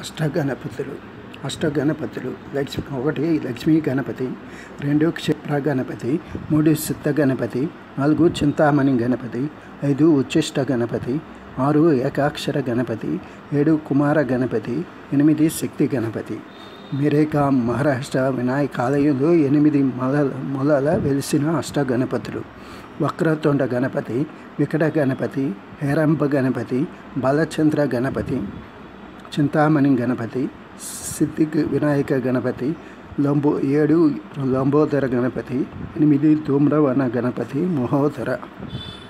అష్టగణపతులు అష్టగణపతులు లక్ష్మి ఒకటి లక్ష్మీ గణపతి రెండు క్షిప్ర గణపతి మూడు సిద్ధ గణపతి నాలుగు చింతామణి గణపతి ఐదు ఉచ్చిష్ట గణపతి ఆరు ఏకాక్షర గణపతి ఏడు కుమార గణపతి ఎనిమిది శక్తి గణపతి మిరేకా మహారాష్ట్ర వినాయక ఆలయంలో ఎనిమిది మొలల మొలల వెలిసిన అష్టగణపతులు వక్రతుండ గణపతి వికట గణపతి హేరంబ గణపతి బాలచంద్ర గణపతి చింతామణి గణపతి సిద్ధి వినాయక గణపతి లంబో ఏడు లంబోదర గణపతి ఎనిమిది ధూమ్రవన గణపతి మహోదర